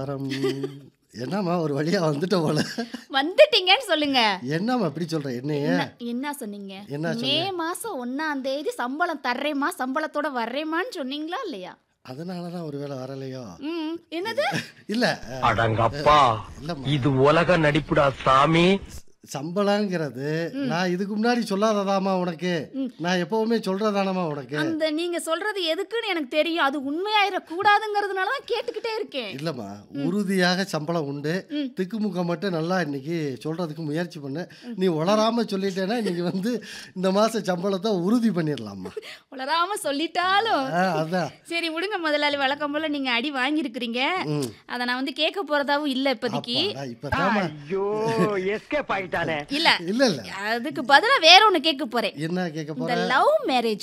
வாரம் என்னம்மா ஒரு வழியா வந்துட்ட போல வந்துட்டீங்கன்னு சொல்லுங்க என்னம்மா இப்படி சொல்ற என்னைய என்ன- என்ன சொன்னீங்க என்ன மே மாசம் ஒன்னாம் தேதி சம்பளம் தர்றேம்மா சம்பளத்தோட வர்றேம்மான்னு சொன்னீங்களா இல்லையா அதனாலதான் ஒருவேளை வரலையோ ம் என்னது இல்ல அடங்கப்பா இல்லம்மா இது உலக நடிப்புடா சாமி சம்பளங்கிறது நான் இதுக்கு முன்னாடி சொல்லாததாமா உனக்கு நான் எப்பவுமே சொல்றதானமா உனக்கு அந்த நீங்க சொல்றது எதுக்குன்னு எனக்கு தெரியும் அது உண்மையாயிர கூடாதுங்கிறதுனால தான் கேட்டுக்கிட்டே இருக்கேன் இல்லம்மா உறுதியாக சம்பளம் உண்டு திக்குமுக்க மட்டும் நல்லா இன்னைக்கு சொல்றதுக்கு முயற்சி பண்ணு நீ உளராம சொல்லிட்டேன்னா இன்னைக்கு வந்து இந்த மாச சம்பளத்தை உறுதி பண்ணிடலாம்மா உளராம சொல்லிட்டாலும் ஆ, அதான் சரி விடுங்க முதலாளி வழக்கம் போல நீங்க அடி வாங்கியிருக்கிறீங்க ம். அதை நான் வந்து கேட்க போறதாவும் இல்ல இப்போதைக்கு அப்பாடா, இப்பதாம்மா ஐயோ எஸ்கேப் ஆயிட்டானே இல்ல இல்ல இல்ல அதுக்கு பதிலா வேற ஒண்ணு கேட்க போறேன் என்ன கேட்க போற இந்த லவ் மேரேஜ்